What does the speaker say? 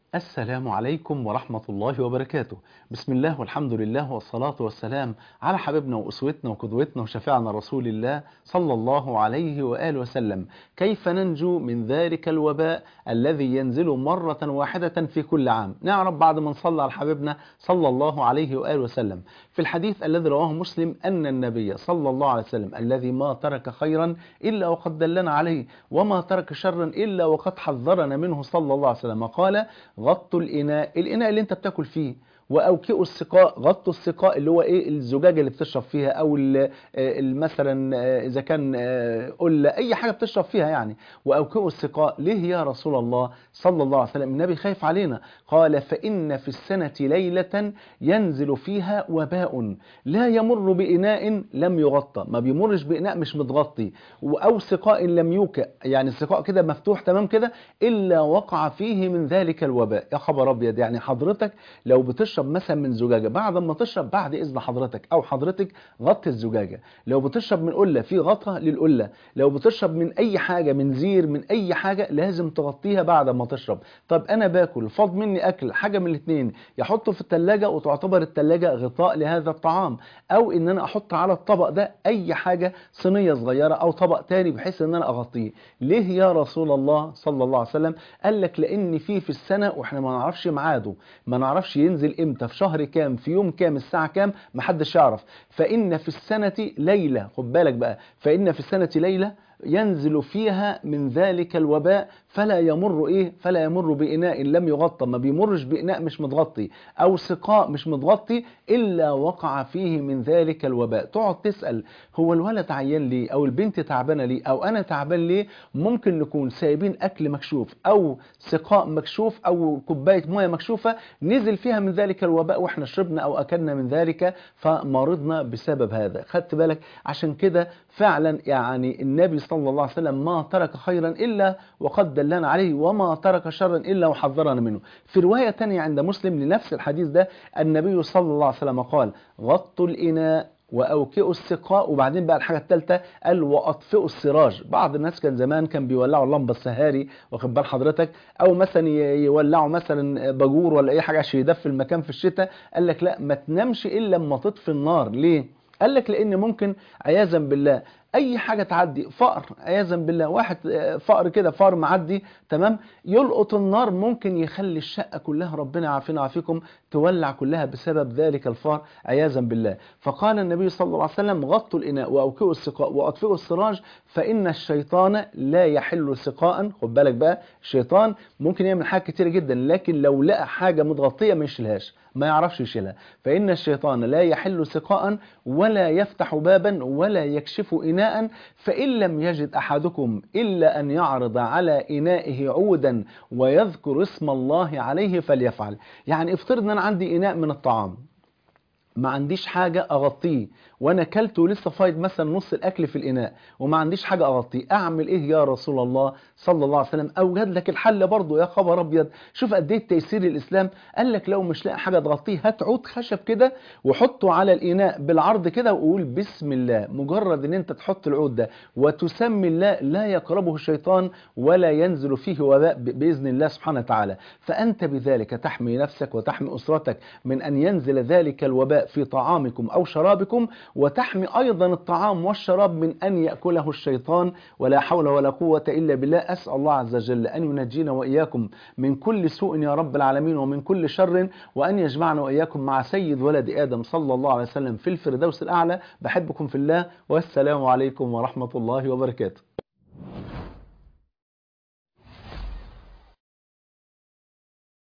السلام عليكم ورحمة الله وبركاته بسم الله والحمد لله والصلاة والسلام على حبيبنا وأسوتنا وقدوتنا وشفيعنا رسول الله صلى الله عليه وآله وسلم كيف ننجو من ذلك الوباء الذي ينزل مرة واحدة في كل عام نعرف بعد ما نصلى على حبيبنا صلى الله عليه وآله وسلم في الحديث الذي رواه مسلم أن النبي صلى الله عليه وسلم الذي ما ترك خيرا إلا وقد دلنا عليه وما ترك شرا إلا وقد حذرنا منه صلى الله عليه وسلم قال غطوا الإناء الإناء اللي انت بتاكل فيه واوكئوا السقاء غطوا السقاء اللي هو ايه الزجاجه اللي بتشرب فيها او ال- ال- مثلا اذا كان قله اي حاجه بتشرب فيها يعني واوكئوا السقاء ليه يا رسول الله صلى الله عليه وسلم النبي خايف علينا قال فان في السنه ليله ينزل فيها وباء لا يمر باناء لم يغطى ما بيمرش باناء مش متغطي او سقاء لم يوكأ يعني السقاء كده مفتوح تمام كده الا وقع فيه من ذلك الوباء يا خبر ابيض يعني حضرتك لو بتشرب مثلا من زجاجه بعد ما تشرب بعد اذن حضرتك او حضرتك غطي الزجاجه لو بتشرب من قله في غطا للقله لو بتشرب من اي حاجه من زير من اي حاجه لازم تغطيها بعد ما تشرب طب انا باكل فاض مني اكل حاجه من الاثنين يحطه في الثلاجه وتعتبر الثلاجه غطاء لهذا الطعام او ان انا احط على الطبق ده اي حاجه صينيه صغيره او طبق تاني بحيث ان انا اغطيه ليه يا رسول الله صلى الله عليه وسلم قال لك لان في في السنه واحنا ما نعرفش ميعاده ما نعرفش ينزل امتى في شهر كام في يوم كام الساعه كام محدش يعرف فان في السنه ليله خد بالك بقى فان في السنه ليله ينزل فيها من ذلك الوباء فلا يمر ايه فلا يمر باناء لم يغطى ما بيمرش باناء مش متغطي او سقاء مش متغطي الا وقع فيه من ذلك الوباء تقعد تسال هو الولد عيان ليه او البنت تعبانه ليه او انا تعبان ليه ممكن نكون سايبين اكل مكشوف او سقاء مكشوف او كوبايه ميه مكشوفه نزل فيها من ذلك الوباء واحنا شربنا او اكلنا من ذلك فمرضنا بسبب هذا خدت بالك عشان كده فعلا يعني النبي صلى الله عليه وسلم ما ترك خيرا إلا وقد دلنا عليه وما ترك شرا إلا وحذرنا منه في رواية تانية عند مسلم لنفس الحديث ده النبي صلى الله عليه وسلم قال غطوا الإناء واوكئوا السقاء وبعدين بقى الحاجه الثالثه قال واطفئوا السراج بعض الناس كان زمان كان بيولعوا اللمبه السهاري واخد بال حضرتك او مثلا ي- يولعوا مثلا باجور ولا اي حاجه عشان يدفي المكان في الشتاء قال لك لا ما تنامش الا لما تطفي النار ليه قال لك لان ممكن عياذا بالله اي حاجه تعدي فقر عياذا بالله واحد آه، فقر كده فقر معدي تمام يلقط النار ممكن يخلي الشقه كلها ربنا يعافينا ويعافيكم تولع كلها بسبب ذلك الفقر عياذا بالله فقال النبي صلى الله عليه وسلم غطوا الاناء واوكئوا السقاء واطفئوا السراج فان الشيطان لا يحل سقاء خد بالك بقى الشيطان ممكن يعمل حاجات كتير جدا لكن لو لقى حاجه متغطيه ما يشيلهاش ما يعرفش يشيلها فإن الشيطان لا يحل سقاء ولا يفتح بابا ولا يكشف إناء فإن لم يجد أحدكم إلا أن يعرض على إنائه عودا ويذكر اسم الله عليه فليفعل يعني افترض أن أنا عندي إناء من الطعام ما عنديش حاجة أغطيه وأنا كلت ولسه فايض مثلا نص الأكل في الإناء وما عنديش حاجة أغطيه أعمل إيه يا رسول الله صلى الله عليه وسلم أوجد لك الحل برضه يا خبر أبيض شوف قد إيه تيسير الإسلام قال لك لو مش لاقي حاجة تغطيه هات عود خشب كده وحطه على الإناء بالعرض كده وقول بسم الله مجرد إن أنت تحط العود ده وتسمي الله لا يقربه الشيطان ولا ينزل فيه وباء ب- بإذن الله سبحانه وتعالى فأنت بذلك تحمي نفسك وتحمي أسرتك من أن ينزل ذلك الوباء في طعامكم أو شرابكم وتحمي أيضا الطعام والشراب من أن يأكله الشيطان ولا حول ولا قوة إلا بالله أسأل الله عز وجل أن ينجينا وإياكم من كل سوء يا رب العالمين ومن كل شر وأن يجمعنا وإياكم مع سيد ولد آدم صلى الله عليه وسلم في الفردوس الأعلى بحبكم في الله والسلام عليكم ورحمة الله وبركاته